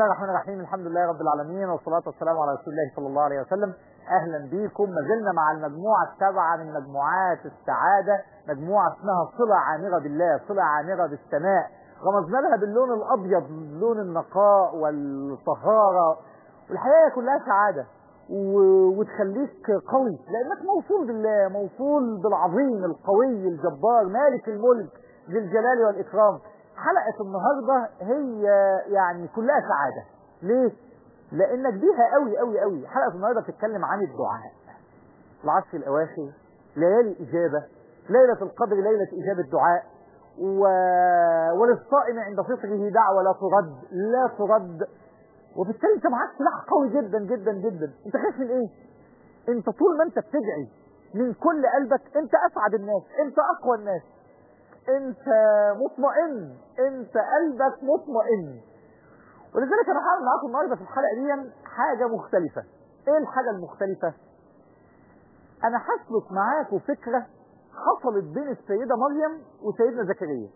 الله الرحمن الرحيم الحمد لله رب العالمين والصلاة والسلام على رسول الله صلى الله عليه وسلم أهلا بكم ما زلنا مع المجموعة السبعة من مجموعات السعادة مجموعة اسمها صلة عامرة بالله صلة عامرة بالسماء رمزنا لها باللون الأبيض لون النقاء والطهارة والحياة كلها سعادة و- وتخليك قوي لأنك موصول بالله موصول بالعظيم القوي الجبار مالك الملك ذي الجلال والإكرام حلقة النهاردة هي يعني كلها سعادة ليه؟ لأنك بيها قوي قوي قوي حلقة النهاردة بتتكلم عن الدعاء العشر الأواخر ليالي إجابة ليلة القدر ليلة إجابة دعاء و... وللصائم عند فطره دعوة لا ترد لا ترد وبالتالي انت معاك سلاح قوي جدا جدا جدا انت خايف من ايه انت طول ما انت بتدعي من كل قلبك انت اسعد الناس انت اقوى الناس انت مطمئن انت قلبك مطمئن ولذلك انا هعمل معاكم النهارده في الحلقه دي حاجه مختلفه ايه الحاجه المختلفه انا هسلك معاكم فكره حصلت بين السيده مريم وسيدنا زكريا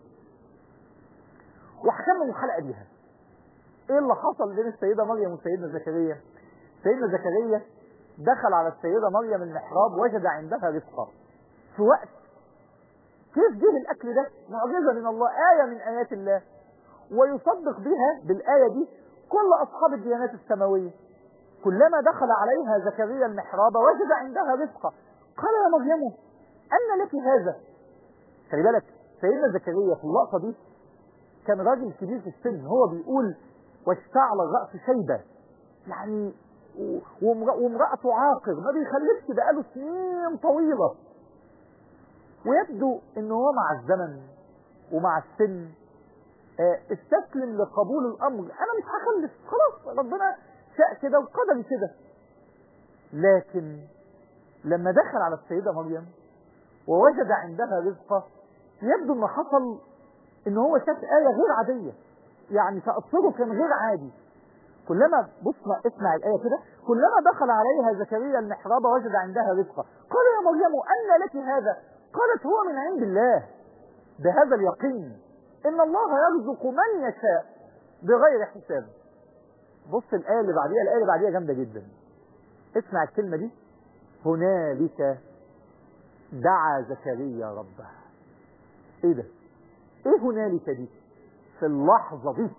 وهكمل الحلقه بيها ايه اللي حصل بين السيده مريم وسيدنا زكريا سيدنا زكريا دخل على السيده مريم المحراب وجد عندها رزقا في وقت كيف جه الاكل ده معجزه من الله ايه من ايات الله ويصدق بها بالايه دي كل اصحاب الديانات السماويه كلما دخل عليها زكريا المحراب وجد عندها رزقا قال يا مريم ان لك هذا خلي بالك سيدنا زكريا في اللقطه دي كان راجل كبير في السن هو بيقول واشتعل الراس شيبه يعني و- وامرأ- وامرأته عاقر ما بيخلفش بقاله سنين طويلة ويبدو ان هو مع الزمن ومع السن آه، استسلم لقبول الامر انا مش هخلف خلاص ربنا شاء كده وقدر كده لكن لما دخل على السيدة مريم ووجد عندها رزقه يبدو ان حصل ان هو شاف آية غير عادية يعني تأثره كان غير عادي كلما بص اسمع الآية كده كلما دخل عليها زكريا المحراب وجد عندها رزقا قال يا مريم أن لك هذا قالت هو من عند الله بهذا اليقين إن الله يرزق من يشاء بغير حساب بص الآية اللي بعديها الآية اللي بعديها جامدة جدا اسمع الكلمة دي هنالك دعا زكريا ربه ايه ده ايه هنالك دي في اللحظة دي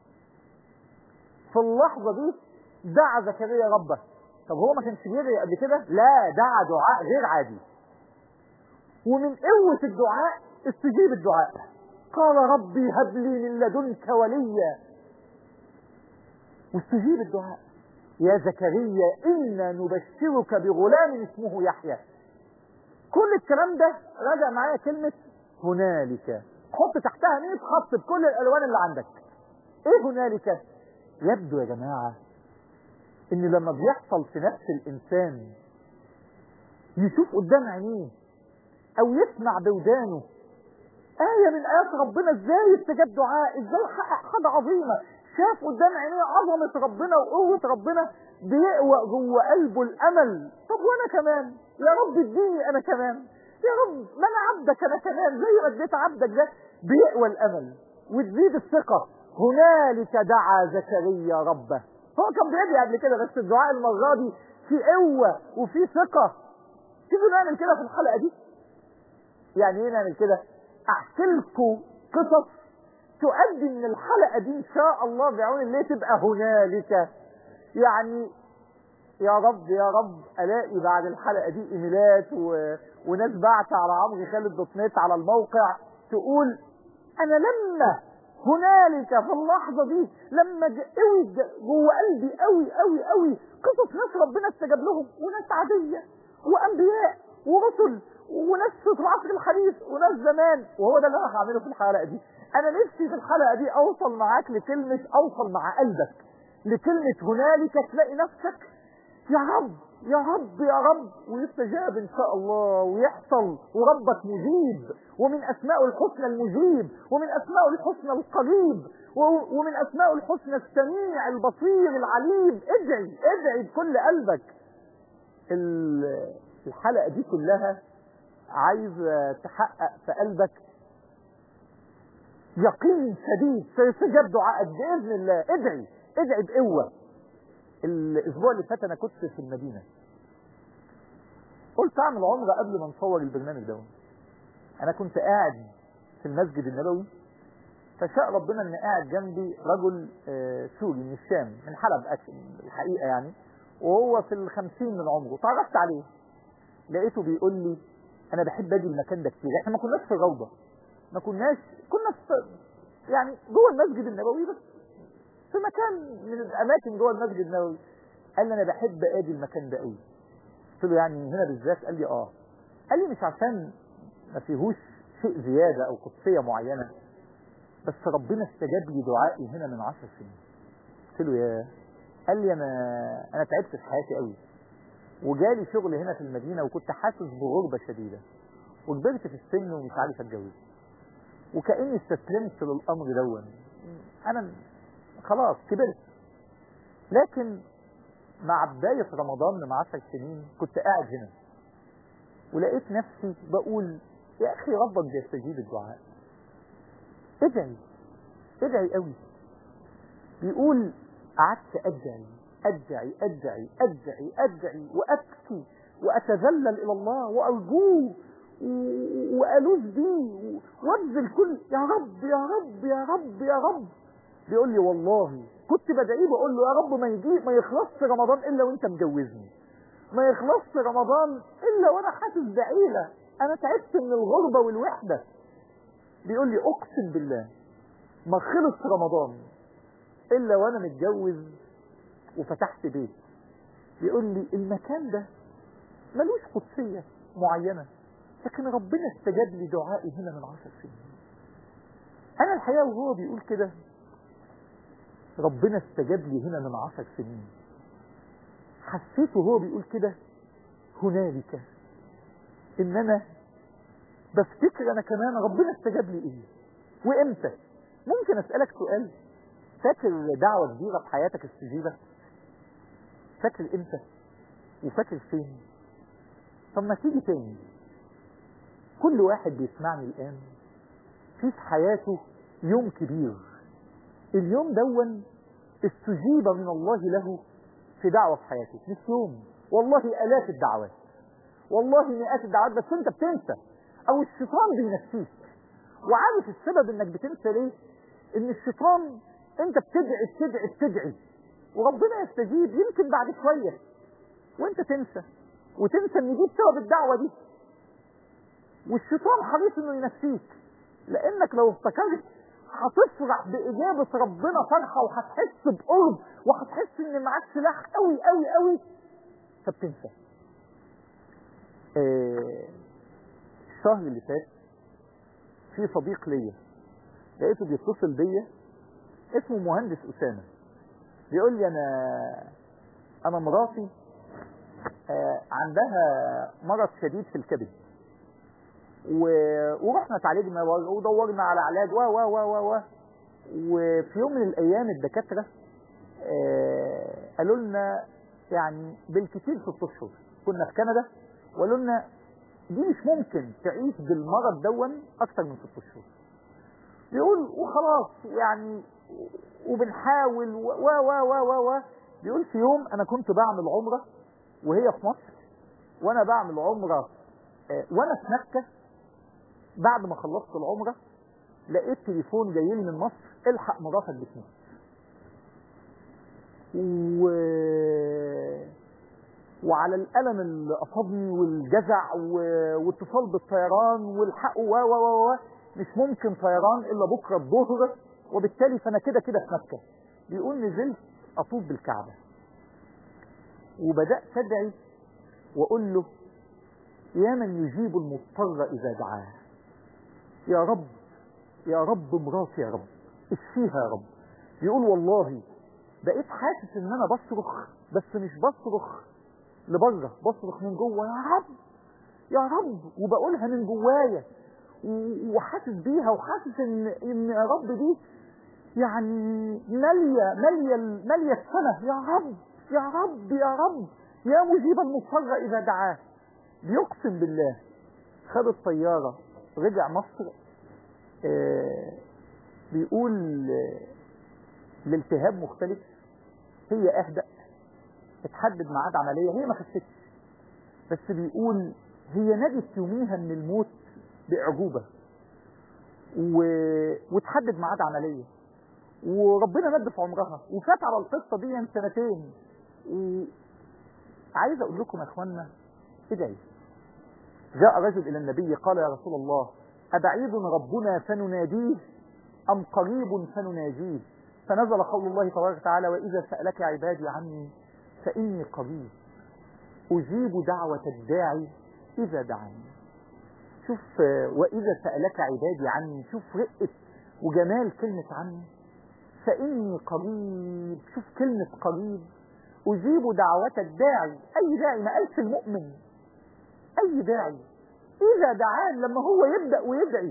في اللحظة دي دعا زكريا ربه طب هو ما كانش بيدعي قبل كده لا دعا دعاء غير عادي ومن قوة الدعاء استجيب الدعاء قال ربي هب لي من لدنك وليا واستجيب الدعاء يا زكريا إنا نبشرك بغلام اسمه يحيى كل الكلام ده راجع معايا كلمة هنالك حط تحتها 100 خط بكل الألوان اللي عندك ايه هنالك يبدو يا جماعة ان لما بيحصل في نفس الانسان يشوف قدام عينيه او يسمع بودانه آية من آيات ربنا ازاي استجاب دعاء ازاي حقق حاجة عظيمة شاف قدام عينيه عظمة ربنا وقوة ربنا بيقوى جوه قلبه الأمل طب وأنا كمان يا رب اديني أنا كمان يا رب ما أنا عبدك أنا كمان زي ما اديت عبدك ده بيقوى الأمل وتزيد الثقة هنالك دعا زكريا ربه هو كان بيدعي قبل كده بس الدعاء المرة دي في قوة وفي ثقة تيجوا نعمل كده في الحلقة دي يعني ايه نعمل كده احكي لكم قصص تؤدي ان الحلقة دي ان شاء الله بعون الله تبقى هنالك يعني يا رب يا رب الاقي بعد الحلقة دي ايميلات و... وناس بعت على عمرو خالد دوت نت على الموقع تقول انا لما هنالك في اللحظة دي لما ج- قوي ج- جوه قلبي قوي قوي قوي قصص ناس ربنا استجاب لهم وناس عادية وانبياء ورسل وناس في العصر الحديث وناس زمان وهو ده اللي انا هعمله في الحلقة دي انا نفسي في الحلقة دي اوصل معاك لكلمة اوصل مع قلبك لكلمة هنالك تلاقي نفسك يا رب يا رب يا رب ويستجاب ان شاء الله ويحصل وربك مجيب ومن اسمائه الحسنى المجيب ومن اسمائه الحسنى القريب و- ومن اسمائه الحسنى السميع البصير العليم ادعي ادعي بكل قلبك ال- الحلقة دي كلها عايز تحقق في قلبك يقين شديد سيستجاب دعائك باذن الله ادعي ادعي بقوة الاسبوع اللي فات انا كنت في المدينة قلت اعمل عمرة قبل ما نصور البرنامج ده انا كنت قاعد في المسجد النبوي فشاء ربنا ان قاعد جنبي رجل آه، سوري من الشام من حلب أك- الحقيقة يعني وهو في الخمسين من عمره تعرفت عليه لقيته بيقول لي انا بحب اجي المكان ده كتير احنا ما كناش في الروضة ما كناش كنا في يعني جوه المسجد النبوي بس في مكان من الاماكن جوه المسجد النبوي قال لي انا بحب اجي المكان ده قوي قلت له يعني هنا بالذات قال لي اه قال لي مش عشان ما فيهوش شيء زيادة او قدسية معينة بس ربنا استجاب لي دعائي هنا من عشر سنين قلت له يا قال لي انا انا تعبت في حياتي قوي وجالي شغل هنا في المدينة وكنت حاسس بغربة شديدة وكبرت في السن ومش عارف اتجوز وكأني استسلمت للأمر دون أنا خلاص كبرت لكن مع بداية رمضان من عشر سنين كنت قاعد هنا ولقيت نفسي بقول يا أخي ربك بيستجيب الدعاء ادعي ادعي قوي بيقول قعدت أدعي أدعي أدعي أدعي أدعي وأبكي وأتذلل إلى الله وأرجوه و- وألوذ بيه وأبذل كل يا رب يا رب يا رب يا رب بيقول لي والله كنت بدعيه بقول له يا رب ما يجي ما يخلصش رمضان إلا وأنت مجوزني ما يخلصش رمضان إلا وأنا حاسس بعيلة أنا تعبت من الغربة والوحدة بيقول لي أقسم بالله ما خلص رمضان إلا وأنا متجوز وفتحت بيت بيقول لي المكان ده ملوش قدسية معينة لكن ربنا استجاب لي دعائي هنا من عشر سنين أنا الحقيقة وهو بيقول كده ربنا استجاب لي هنا من عشر سنين حسيته وهو بيقول كده هنالك إن أنا بفتكر أنا كمان ربنا استجاب لي إيه وإمتى ممكن أسألك سؤال فاكر دعوة كبيرة في حياتك استجيبت فاكر امتى وفاكر فين طب ما تيجي تاني كل واحد بيسمعني الآن في في حياته يوم كبير اليوم دون استجيب من الله له في دعوة في حياته مش يوم والله آلاف الدعوات والله مئات الدعوات بس انت بتنسى او الشيطان بينسيك وعارف السبب انك بتنسى ليه ان الشيطان انت بتدعي بتدعي بتدعي وربنا يستجيب يمكن بعد شوية وانت تنسى وتنسى ان دي بسبب الدعوة دي والشيطان حريص انه ينسيك لانك لو افتكرت هتفرح بإجابة ربنا فرحة وهتحس بقرب وهتحس ان معاك سلاح قوي قوي قوي فبتنسى آه، الشهر اللي فات في صديق ليا لقيته بيتصل بيا اسمه مهندس أسامة بيقول لي أنا أنا مراتي آه، عندها مرض شديد في الكبد و- ورحنا اتعالجنا و- ودورنا على علاج و و و و و وفي يوم من الأيام الدكاترة آه، قالوا لنا يعني بالكثير ست أشهر كنا في كندا وقالوا لنا دي مش ممكن تعيش بالمرض دون أكثر من ست أشهر بيقول وخلاص يعني وبنحاول و و و و و و بيقول في يوم انا كنت بعمل عمرة وهي في مصر وانا بعمل عمرة آه، وانا في مكة بعد ما خلصت العمرة لقيت تليفون جاي لي من مصر الحق مراتك بتموت و... وعلى الألم اللي أصابني والجزع و... واتصال بالطيران والحق و و و و مش ممكن طيران إلا بكرة الظهر وبالتالي فأنا كده كده في مكة بيقول نزلت أطوف بالكعبة وبدأت أدعي وأقول له يا من يجيب المضطر إذا دعاه يا رب يا رب مراتي يا رب اشفيها يا رب بيقول والله بقيت حاسس ان انا بصرخ بس مش بصرخ لبره بصرخ من جوه يا رب يا رب وبقولها من جوايا و- وحاسس بيها وحاسس ان ان يا رب دي يعني ماليه ماليه ماليه السنه يا رب يا رب يا رب يا مجيب المضطر اذا دعاه بيقسم بالله خد الطياره رجع مصر آه، بيقول آه، الالتهاب مختلف هي اهدأ اتحدد ميعاد عملية هي ما خفتش بس بيقول هي نجت يوميها من الموت بأعجوبة و... وتحدد ميعاد عملية وربنا مد في عمرها وفات على القصة دي سنتين و... عايز اقول لكم يا اخوانا ادعي جاء رجل الى النبي قال يا رسول الله ابعيد ربنا فنناديه ام قريب فنناجيه فنزل قول الله تبارك وتعالى واذا سالك عبادي عني فاني قريب اجيب دعوه الداعي اذا دعاني شوف واذا سالك عبادي عني شوف رقه وجمال كلمه عني فاني قريب شوف كلمه قريب أجيب دعوة الداعي أي داعي ما قالش المؤمن أي داعي إذا دعان لما هو يبدأ ويدعي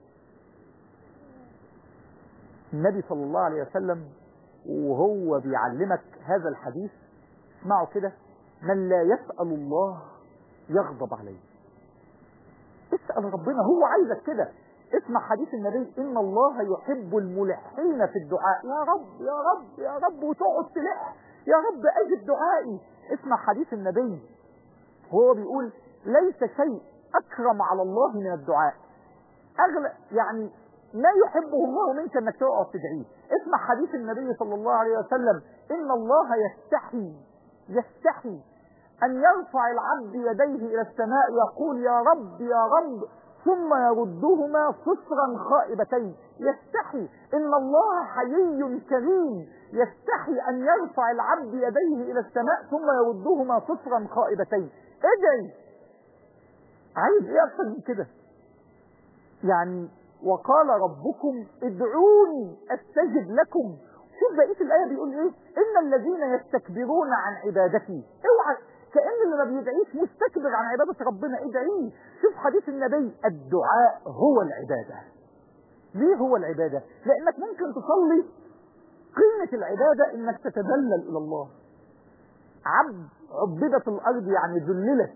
النبي صلى الله عليه وسلم وهو بيعلمك هذا الحديث اسمعوا كده من لا يسأل الله يغضب عليه اسأل ربنا هو عايزك كده اسمع حديث النبي ان الله يحب الملحين في الدعاء يا رب يا رب يا رب وتقعد تلح يا رب اجب دعائي اسمع حديث النبي وهو بيقول ليس شيء اكرم على الله من الدعاء اغلى يعني ما يحبه الله منك انك تقعد تدعيه اسمع حديث النبي صلى الله عليه وسلم ان الله يستحي يستحي ان يرفع العبد يديه الى السماء يقول يا رب يا رب ثم يردهما صفرا خائبتين يستحي ان الله حيي كريم يستحي ان يرفع العبد يديه الى السماء ثم يردهما صفرا خائبتين ادعي عايز ايه اكثر من كده يعني وقال ربكم ادعوني استجب لكم شوف بقيه الايه بيقول ايه ان الذين يستكبرون عن عبادتي اوعى كأن اللي ما بيدعيش مستكبر عن عبادة ربنا ادعيه شوف حديث النبي الدعاء هو العبادة ليه هو العبادة لانك ممكن تصلي قيمة العبادة انك تتذلل الى الله عبد عبدت الارض يعني ذللت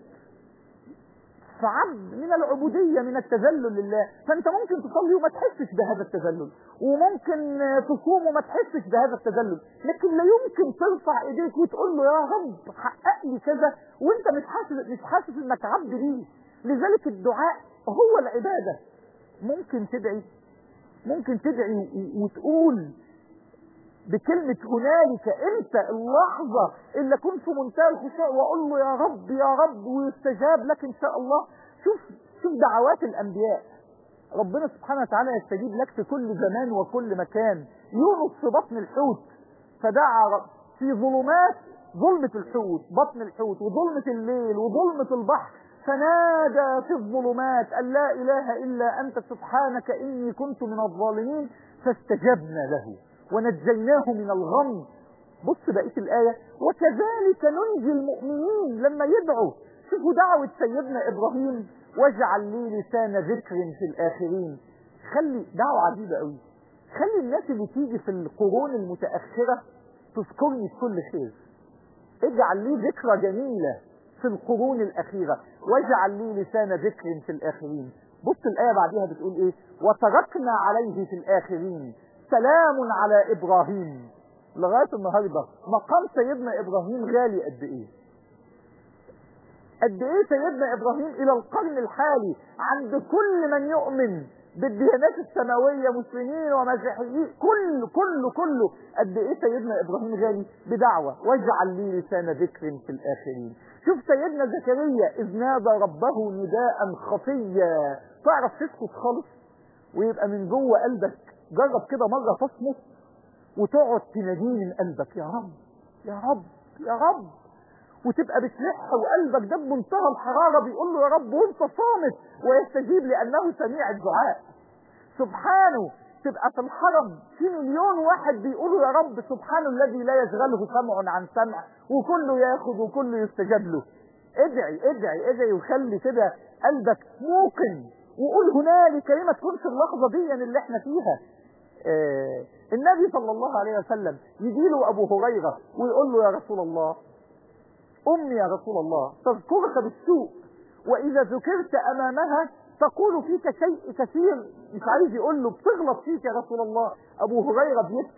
فعبد من العبودية من التذلل لله فانت ممكن تصلي وما تحسش بهذا التذلل وممكن تصوم وما تحسش بهذا التذلل لكن لا يمكن ترفع ايديك وتقول له يا رب حقق لي كذا وانت مش حاسس مش حاسس انك عبد ليه لذلك الدعاء هو العبادة ممكن تدعي ممكن تدعي وتقول بكلمة هنالك انت اللحظة اللي اكون في منتهى الخشوع واقول له يا رب يا رب ويستجاب لك ان شاء الله شوف شوف دعوات الانبياء ربنا سبحانه وتعالى يستجيب لك في كل زمان وكل مكان يونس في بطن الحوت فدعا في ظلمات ظلمة الحوت بطن الحوت وظلمة الليل وظلمة البحر فنادى في الظلمات أن لا إله إلا أنت سبحانك إني كنت من الظالمين فاستجبنا له ونجيناه من الغم بص بقية الآية وكذلك ننجي المؤمنين لما يدعوا شوفوا دعوة سيدنا إبراهيم واجعل لي لسان ذكر في الآخرين خلي دعوة عجيبة قوي خلي الناس اللي تيجي في القرون المتأخرة تذكرني بكل خير اجعل لي ذكرى جميلة في القرون الأخيرة واجعل لي لسان ذكر في الآخرين بص الآية بعدها بتقول إيه وتركنا عليه في الآخرين سلام على إبراهيم لغاية النهاردة مقام سيدنا إبراهيم غالي قد إيه قد إيه سيدنا إبراهيم إلى القرن الحالي عند كل من يؤمن بالديانات السماوية مسلمين ومسيحيين كل كله كله قد إيه سيدنا إبراهيم غالي بدعوة واجعل لي لسان ذكر في الآخرين شوف سيدنا زكريا إذ نادى ربه نداء خفيا تعرف تسكت خالص ويبقى من جوه قلبك جرب كده مرة تصمت وتقعد تناديه من قلبك يا رب يا رب يا رب وتبقى بتلح وقلبك ده بمنتهى الحرارة بيقول له يا رب وانت صامت ويستجيب لأنه سميع الدعاء سبحانه تبقى في الحرم في مليون واحد بيقولوا يا رب سبحان الذي لا يشغله سمع عن سمع وكله ياخد وكله يستجاب له ادعي ادعي ادعي وخلي كده قلبك موقن وقول هنالك ليه ما تكونش اللحظه دي اللي احنا فيها آه النبي صلى الله عليه وسلم يجي له ابو هريره ويقول له يا رسول الله امي يا رسول الله تذكرك بالسوء واذا ذكرت امامها تقول فيك شيء كثير مش عايز يقول له بتغلط فيك يا رسول الله ابو هريره بيبكي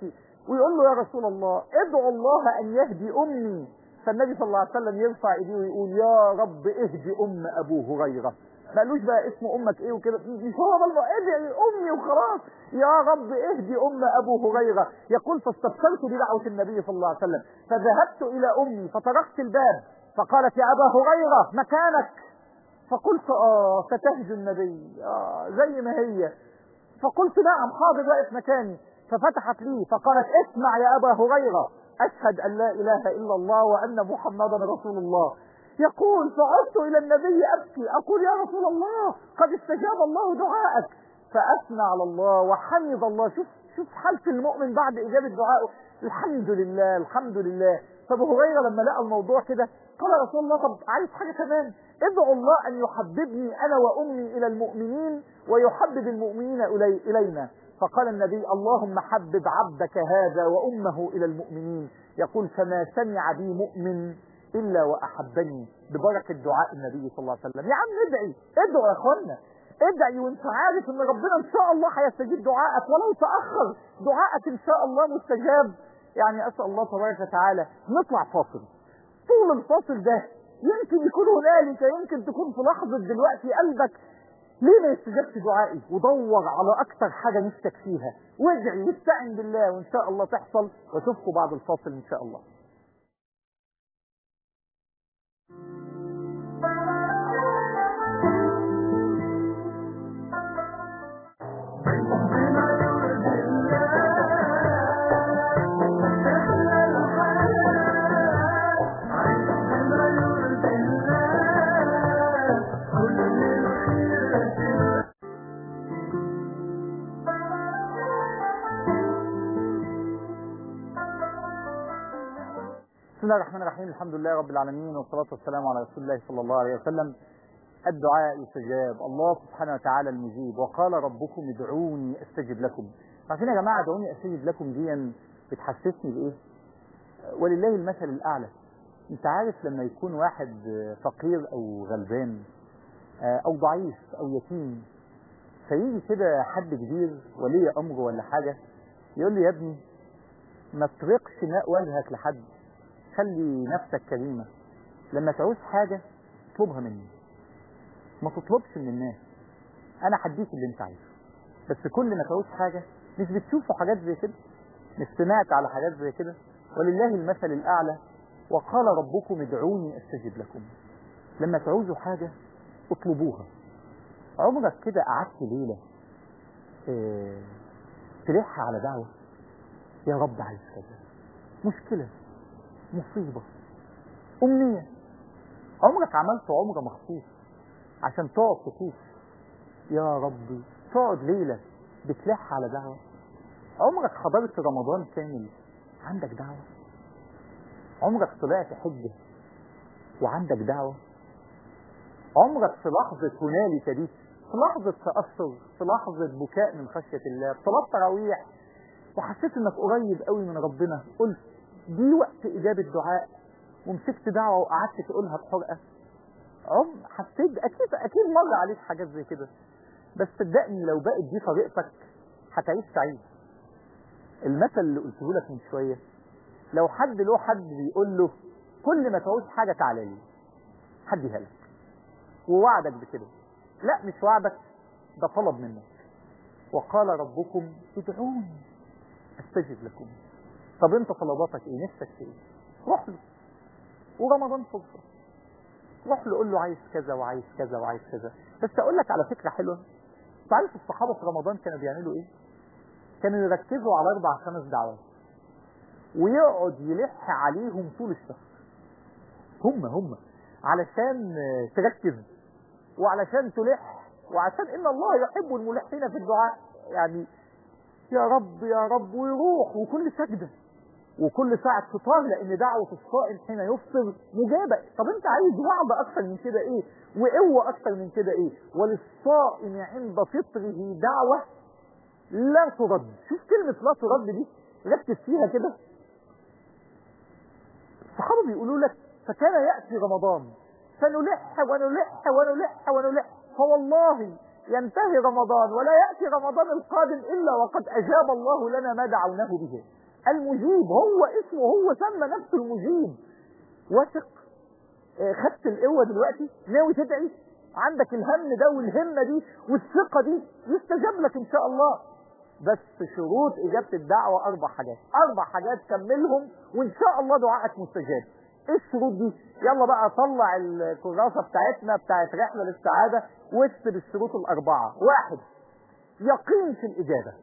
ويقول له يا رسول الله ادعو الله ان يهدي امي فالنبي صلى الله عليه وسلم يرفع ايديه ويقول يا رب اهدي ام ابو هريره ما قالوش بقى اسم امك ايه وكده مش هو ده الموضوع. ادعي امي وخلاص يا رب اهدي ام ابو هريره يقول فاستبشرت بدعوه النبي صلى الله عليه وسلم فذهبت الى امي فطرقت الباب فقالت يا ابا هريره مكانك فقلت اه ستهجو النبي اه زي ما هي فقلت نعم حاضر واقف مكاني ففتحت لي فقالت اسمع يا ابا هريره اشهد ان لا اله الا الله وان محمدا رسول الله يقول فعدت الى النبي ابكي اقول يا رسول الله قد استجاب الله دعاءك فاثنى على الله وحمد الله شوف شوف حاله المؤمن بعد اجابه دعائه الحمد لله الحمد لله فابو هريره لما لقى الموضوع كده قال يا رسول الله طب عايز حاجه كمان ادعو الله ان يحببني انا وامي الى المؤمنين ويحبب المؤمنين إلي الينا فقال النبي اللهم حبب عبدك هذا وامه الى المؤمنين يقول فما سمع بي مؤمن الا واحبني ببركه دعاء النبي صلى الله عليه وسلم يا عم ادعي ادعوا يا اخوانا ادعي وانت عارف ان ربنا ان شاء الله هيستجيب دعائك ولو تاخر دعائك ان شاء الله مستجاب يعني اسال الله تبارك وتعالى نطلع فاصل طول الفاصل ده يمكن يكون هنالك يمكن تكون في لحظه دلوقتي قلبك ليه ما يستجابش دعائي ودور على اكتر حاجه نفسك فيها وادعي واستعن بالله وان شاء الله تحصل واشوفكم بعد الفاصل ان شاء الله بسم الله الرحمن الرحيم الحمد لله رب العالمين والصلاة والسلام على رسول الله صلى الله عليه وسلم الدعاء يستجاب الله سبحانه وتعالى المجيب وقال ربكم ادعوني استجب لكم عارفين يا جماعة ادعوني استجب لكم دي بتحسسني بايه ولله المثل الاعلى انت عارف لما يكون واحد فقير او غلبان او ضعيف او يتيم فيجي كده حد كبير ولي امر ولا حاجة يقول لي يا ابني ما تطرقش ماء وجهك لحد خلي نفسك كريمة لما تعوز حاجة اطلبها مني ما تطلبش من الناس انا هديك اللي انت عايزه بس كل ما تعوز حاجة مش بتشوفوا حاجات زي كده مش سمعت على حاجات زي كده ولله المثل الاعلى وقال ربكم ادعوني استجب لكم لما تعوزوا حاجة اطلبوها عمرك كده قعدت ليلة اه تلح على دعوة يا رب عايز كذا مشكلة مصيبة أمنية عمرك عملت عمرة مخصوص عشان تقعد تطوف يا ربي تقعد ليلة بتلح على دعوة عمرك حضرت رمضان كامل عندك دعوة عمرك طلعت حجة وعندك دعوة عمرك في لحظة هنالك دي في لحظة تأثر في لحظة بكاء من خشية الله في صلاة تراويح وحسيت انك قريب قوي من ربنا قلت دي وقت إجابة دعاء ومسكت دعوة وقعدت تقولها بحرقة عم حسيت أكيد أكيد مر عليك حاجات زي كده بس صدقني لو بقت دي طريقتك هتعيش سعيد المثل اللي قلته لك من شوية لو حد له حد بيقول له كل ما تعوز حاجة تعالى لي هديها لك ووعدك بكده لا مش وعدك ده طلب منك وقال ربكم ادعوني استجب لكم طب انت طلباتك ايه نفسك في ايه روح له ورمضان فرصه روح له قول له عايز كذا وعايز كذا وعايز كذا بس اقول لك على فكره حلوه انت عارف الصحابه في رمضان كانوا بيعملوا ايه كانوا يركزوا على اربع خمس دعوات ويقعد يلح عليهم طول الشهر هم هم علشان تركز وعلشان تلح وعشان ان الله يحب الملحين في الدعاء يعني يا رب يا رب ويروح وكل سجدة وكل ساعة فطار لأن دعوة الصائم حين يفطر مجابة طب أنت عايز وعد أكثر من كده إيه وقوة أكثر من كده إيه وللصائم عند فطره دعوة لا ترد شوف كلمة لا ترد دي ركز فيها كده الصحابة بيقولوا لك فكان يأتي رمضان فنلح ونلح ونلح ونلح فوالله ينتهي رمضان ولا يأتي رمضان القادم إلا وقد أجاب الله لنا ما دعوناه به المجيب هو اسمه هو سمى نفسه المجيب واثق آه، خدت القوة دلوقتي ناوي تدعي عندك الهم ده والهمة دي والثقة دي يستجاب لك ان شاء الله بس شروط اجابة الدعوة اربع حاجات اربع حاجات كملهم وان شاء الله دعائك مستجاب ايه الشروط دي يلا بقى طلع الكراسة بتاعتنا بتاعت رحلة للسعادة واكتب الشروط الاربعة واحد يقين في الاجابة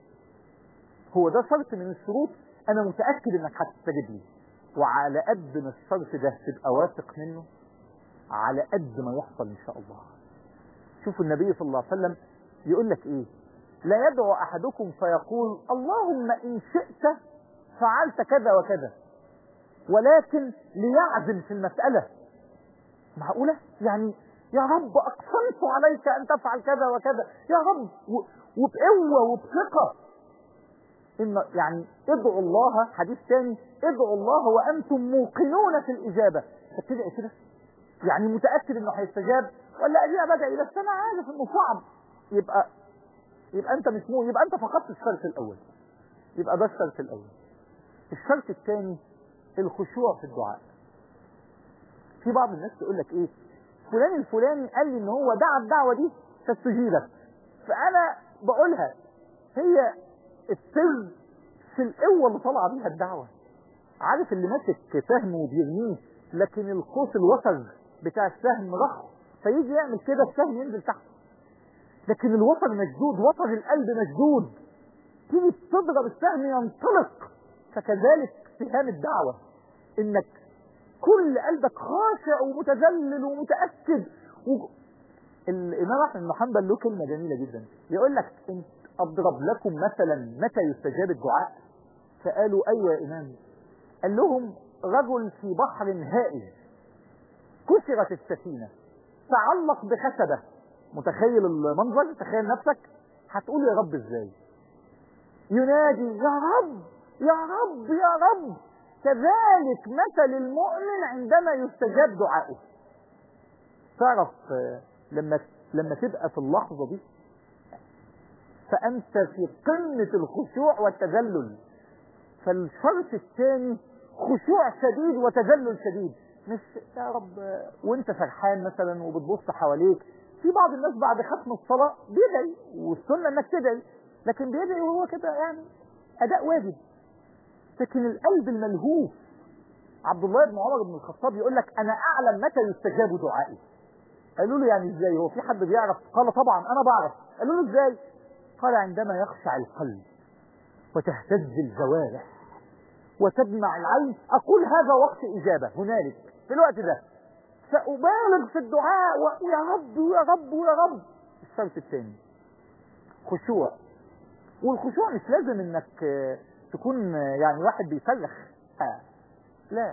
هو ده شرط من الشروط انا متأكد انك هتستجيب لي وعلى قد ما الشرط ده تبقى واثق منه على قد ما يحصل ان شاء الله شوفوا النبي صلى الله عليه وسلم يقول لك ايه لا يدعو احدكم فيقول اللهم ان شئت فعلت كذا وكذا ولكن ليعزم في المسألة معقولة يعني يا رب اقسمت عليك ان تفعل كذا وكذا يا رب و- وبقوة وبثقة إن يعني ادعوا الله حديث ثاني ادعوا الله وأنتم موقنون في الإجابة فتدعي كده يعني متأكد إنه هيستجاب ولا أجيب بدعي بس أنا عارف إنه صعب يبقى يبقى أنت مش مو يبقى أنت فقدت الشرط الأول يبقى ده الشرط الأول الشرط الثاني الخشوع في الدعاء في بعض الناس تقول لك إيه فلان الفلاني قال لي إن هو دعا الدعوة دي فاستجيبت فأنا بقولها هي السر في القوة اللي طالعة بيها الدعوة عارف اللي ماسك سهم وبيرميه لكن القوس الوتر بتاع السهم رخ فيجي يعمل كده السهم ينزل تحت لكن الوتر مشدود وتر القلب مشدود تيجي تضرب السهم ينطلق فكذلك سهام الدعوة انك كل قلبك خاشع ومتذلل ومتأكد و... الإمام أحمد بن حنبل له كلمة جميلة جدا يقول لك انت أضرب لكم مثلا متى يستجاب الدعاء فقالوا أيوة يا إمام قال لهم رجل في بحر هائج كسرت السفينة تعلق بخشبة متخيل المنظر تخيل نفسك هتقول يا رب ازاي ينادي يا رب يا رب يا رب كذلك مثل المؤمن عندما يستجاب دعائه تعرف آه، لما لما تبقى في اللحظة دي فأنت في قمة الخشوع والتذلل فالشرط الثاني خشوع شديد وتذلل شديد مش يا رب وانت فرحان مثلا وبتبص حواليك في بعض الناس بعد ختم الصلاة بيدعي والسنة انك تدعي لكن بيدعي وهو كده يعني اداء واجب لكن القلب الملهوف عبد الله بن عمر بن الخطاب يقول لك انا اعلم متى يستجاب دعائي قالوا له يعني ازاي هو في حد بيعرف قال طبعا انا بعرف قالوا له ازاي قال عندما يخشع القلب وتهتز الجوارح وتدمع العين اقول هذا وقت اجابه هنالك في الوقت ده سأبالغ في الدعاء و- ويا رب ويا رب ويا رب الشرط الثاني خشوع والخشوع مش لازم انك آه، تكون آه، يعني واحد بيصرخ آه. لا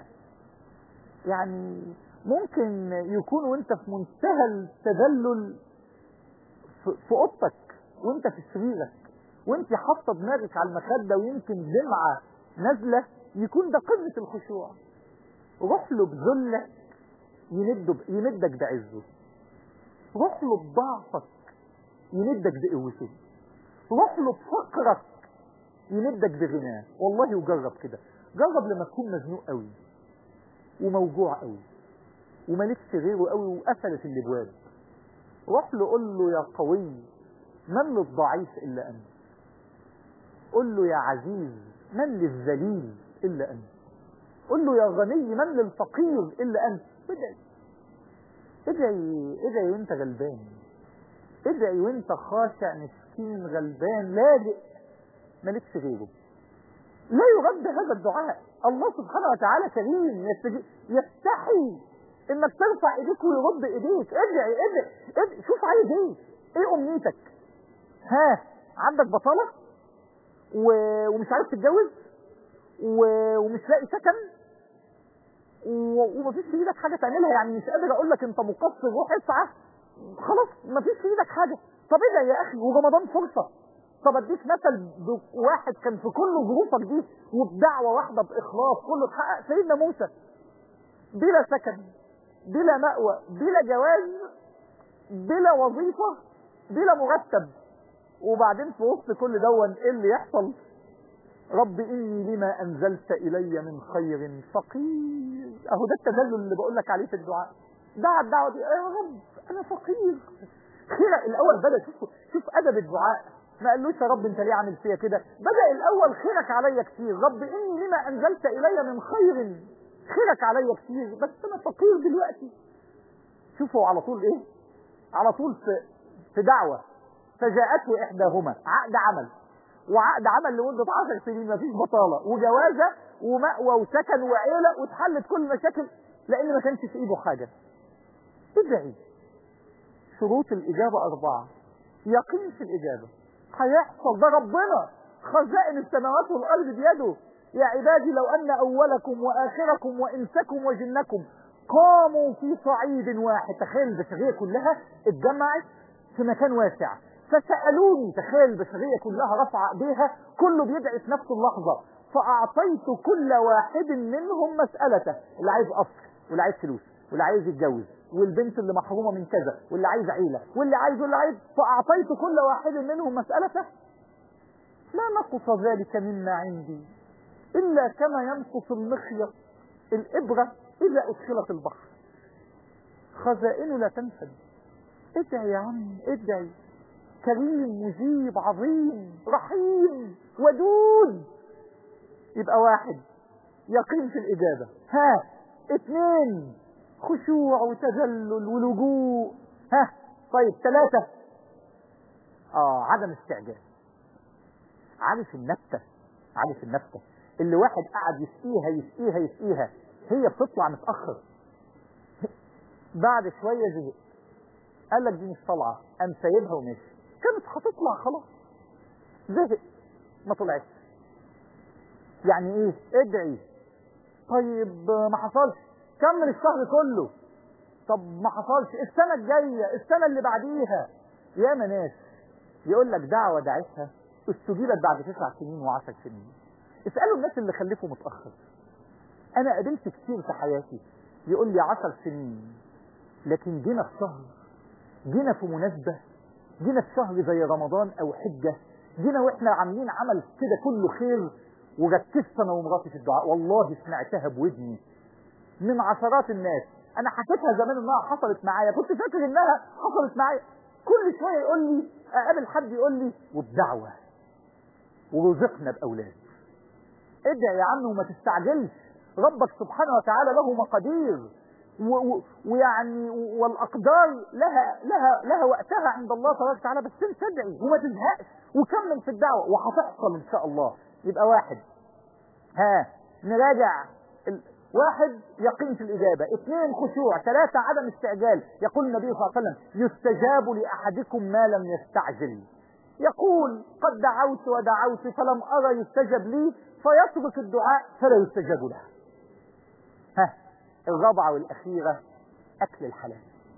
يعني ممكن يكون وانت في منتهى التذلل في في اوضتك وانت في سريرك وانت حاطه دماغك على المخده ويمكن دمعه نازله يكون ده قمه الخشوع روح له بذلك يمده ب- يمدك بعزه روح له بضعفك يمدك بقوته روح له بفقرك يمدك بغناه والله وجرب كده جرب لما تكون مزنوق قوي وموجوع قوي ومالكش غيره قوي وقفلت الابواب روح له قول له يا قوي من للضعيف الا انت قل له يا عزيز من للذليل الا انت قل له يا غني من للفقير الا انت ادعي ادعي ادعي وانت غلبان ادعي وانت خاشع مسكين غلبان لاجئ مالكش غيره لا يرد هذا الدعاء الله سبحانه وتعالى كريم يستجي- يستحي انك ترفع ايديك ويرد ايديك ادعي ادعي, ادعي. شوف عايز ايه ايه امنيتك ها عندك بطالة و... ومش عارف تتجوز و... ومش لاقي سكن و... ومفيش في ايدك حاجة تعملها يعني مش قادر اقول لك انت مقصر روح اسعى خلاص مفيش في ايدك حاجة طب ادعي يا اخي ورمضان فرصة طب اديك مثل بواحد كان في كل ظروفك دي وبدعوة واحدة باخلاص كله اتحقق سيدنا موسى بلا سكن بلا مأوى بلا جواز بلا وظيفة بلا مرتب وبعدين في وسط كل دون ايه اللي يحصل رب إني لما أنزلت إلي من خير فقير أهو ده التذلل اللي بقول لك عليه في الدعاء دعا الدعوة دي يا رب أنا فقير خير الأول بدأ شوف شوف أدب الدعاء ما قالوش يا رب أنت ليه عامل فيا كده بدأ الأول خيرك عليا كتير رب إني لما أنزلت إلي من خير خيرك عليا كتير بس أنا فقير دلوقتي شوفوا على طول إيه على طول في في دعوة فجاءته إحداهما عقد عمل وعقد عمل لمدة عشر سنين مفيش بطالة وجوازة ومأوى وسكن وعيلة واتحلت كل المشاكل لأن ما كانش في إيده حاجة ادعي شروط الإجابة أربعة يقين في الإجابة هيحصل ده ربنا خزائن السماوات والأرض بيده يا عبادي لو أن أولكم وآخركم وإنسكم وجنكم قاموا في صعيد واحد تخيل البشرية كلها اتجمعت في مكان واسع فسألوني تخيل البشرية كلها رفع ايديها كله بيدعي في نفس اللحظة فأعطيت كل واحد منهم مسألته اللي عايز قصر واللي عايز فلوس واللي عايز يتجوز والبنت اللي محرومة من كذا واللي عايز عيلة واللي عايز واللي عايز فأعطيت كل واحد منهم مسألته لا نقص ذلك مما عندي إلا كما ينقص المخيط الإبرة إذا أدخلت البحر خزائن لا تنفد ادعي يا عم ادعي كريم مجيب عظيم رحيم ودود يبقى واحد يقين في الإجابة ها اثنين خشوع وتذلل ولجوء ها طيب ثلاثة اه عدم استعجال عارف النبتة عارف النبتة اللي واحد قعد يسقيها يسقيها يسقيها هي بتطلع متأخر بعد شوية زهق قال لك دي مش طالعة قام سايبها ومشي كانت هتطلع خلاص زهق ما طلعتش يعني ايه ادعي طيب ما حصلش كمل الشهر كله طب ما حصلش السنة الجاية السنة اللي بعديها يا ناس يقول لك دعوة دعيتها استجيبت بعد تسع سنين وعشر سنين اسألوا الناس اللي خلفوا متأخر انا قابلت كتير في حياتي يقول لي عشر سنين لكن جينا في شهر جينا في مناسبة جينا في شهر زي رمضان او حجة جينا واحنا عاملين عمل كده كله خير وركزت انا ومراتي في الدعاء والله سمعتها بودني من عشرات الناس انا حكيتها زمان انها حصلت معايا كنت فاكر انها حصلت معايا كل شويه يقول لي اقابل حد يقول لي وبدعوه ورزقنا باولاد ادعي يا عم وما تستعجلش ربك سبحانه وتعالى له مقادير و و ويعني والاقدار لها لها لها وقتها عند الله تبارك وتعالى بس انت ادعي وما تزهقش وكمل في الدعوه وهتحصل ان شاء الله يبقى واحد ها نراجع ال... واحد يقين في الإجابة اثنين خشوع ثلاثة عدم استعجال يقول النبي صلى الله عليه وسلم يستجاب لأحدكم ما لم يستعجل يقول قد دعوت ودعوت فلم أرى يستجب لي فيترك الدعاء فلا يستجاب له ها الرابعة والأخيرة أكل الحلال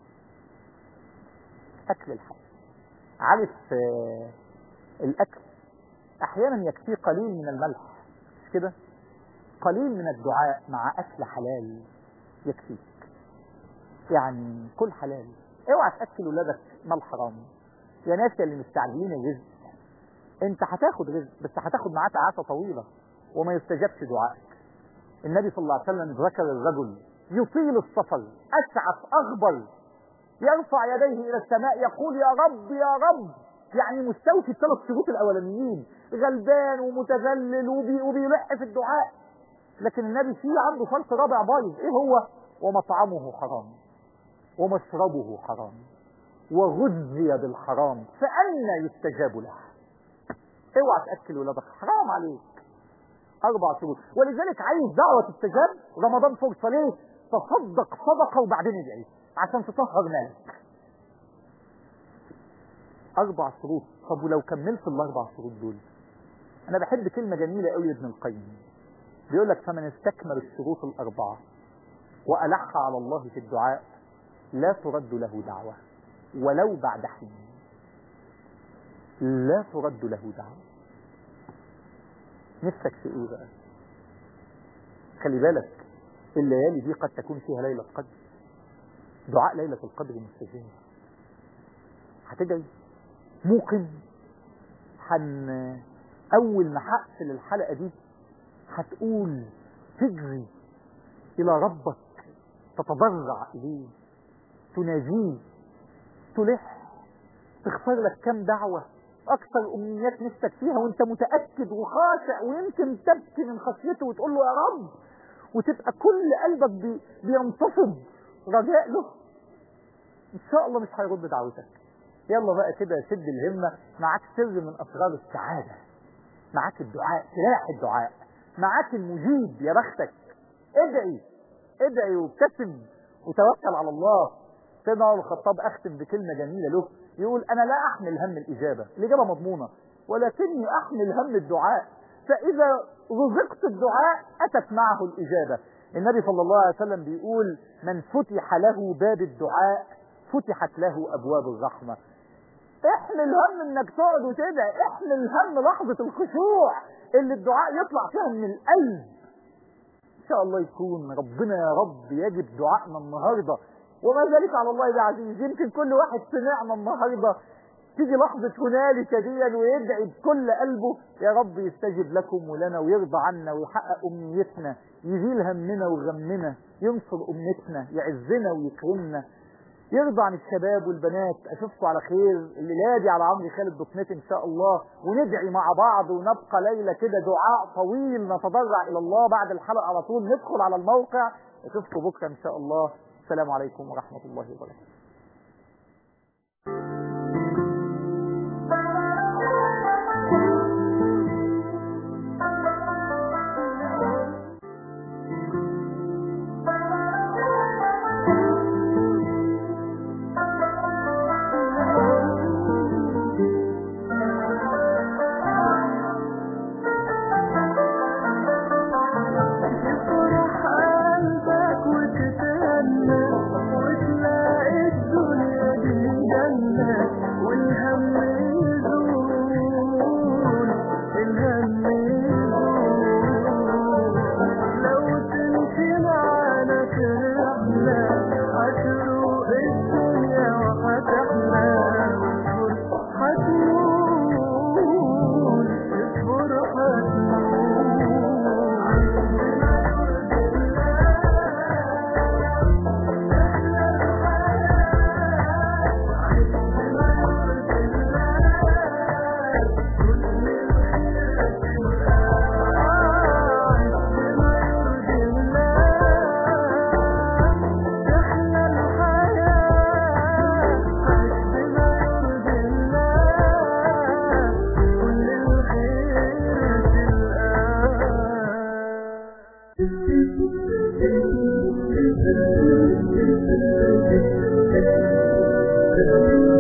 أكل الحلال عارف آه الأكل أحيانا يكفيه قليل من الملح مش كده قليل من الدعاء مع أكل حلال يكفيك يعني كل حلال اوعى تأكل ولادك مال حرام يا ناس اللي مستعجلين الرزق انت هتاخد رزق بس هتاخد معاك عافية طويلة وما يستجابش دعائك النبي صلى الله عليه وسلم ذكر الرجل يطيل السفر أسعف أغبر يرفع يديه إلى السماء يقول يا رب يا رب يعني مستوفي الثلاث شروط الأولانيين غلبان ومتذلل وبي وبيلح في الدعاء لكن النبي فيه عنده شرط رابع بايظ ايه هو ومطعمه حرام ومشربه حرام وغذي بالحرام فأنا يستجاب له اوعى تأكل ولادك حرام عليك أربع شروط ولذلك عايز دعوة تستجاب رمضان فرصة ليه تصدق صدقة وبعدين ادعي عشان تطهر مالك أربع شروط طب ولو كملت الأربع شروط دول أنا بحب كلمة جميلة قوي ابن القيم بيقول لك فمن استكمل الشروط الأربعة وألح على الله في الدعاء لا ترد له دعوة ولو بعد حين لا ترد له دعوة نفسك في ايه بقى خلي بالك الليالي دي قد تكون فيها ليلة قدر دعاء ليلة القدر مستجاب هتدعي موقن حن اول ما هقفل الحلقة دي هتقول تجري الى ربك تتضرع اليه تناجيه تلح تختار لك كم دعوة اكثر امنيات نفسك فيها وانت متأكد وخاشع ويمكن تبكي من خشيته وتقول له يا رب وتبقى كل قلبك بي بينتفض رجاء له ان شاء الله مش هيرد دعوتك يلا بقى كده شد الهمة معاك سر من اسرار السعادة معاك الدعاء سلاح الدعاء معاك المجيب يا بختك ادعي ادعي وابتسم وتوكل على الله سيدنا عمر الخطاب اختم بكلمة جميلة له يقول انا لا احمل هم الاجابة الاجابة مضمونة ولكني احمل هم الدعاء فاذا رزقت الدعاء اتت معه الاجابة النبي صلى الله عليه وسلم بيقول من فتح له باب الدعاء فتحت له ابواب الرحمة احمل هم انك تقعد وتدعي احمل هم لحظة الخشوع اللي الدعاء يطلع فيها من القلب ان شاء الله يكون ربنا يا رب يجب دعائنا النهاردة وما ذلك على الله بعزيز يمكن كل واحد سمعنا النهاردة تيجي لحظة هنالك دي ويدعي بكل قلبه يا رب يستجب لكم ولنا ويرضى عنا ويحقق أمنيتنا يزيل همنا وغمنا ينصر أمتنا يعزنا ويكرمنا يرضى عن الشباب والبنات اشوفكم على خير الليله دي على عمرو خالد دوت نت ان شاء الله وندعي مع بعض ونبقى ليله كده دعاء طويل نتضرع الى الله بعد الحلقه على طول ندخل على الموقع اشوفكم بكره ان شاء الله السلام عليكم ورحمه الله وبركاته Thank you.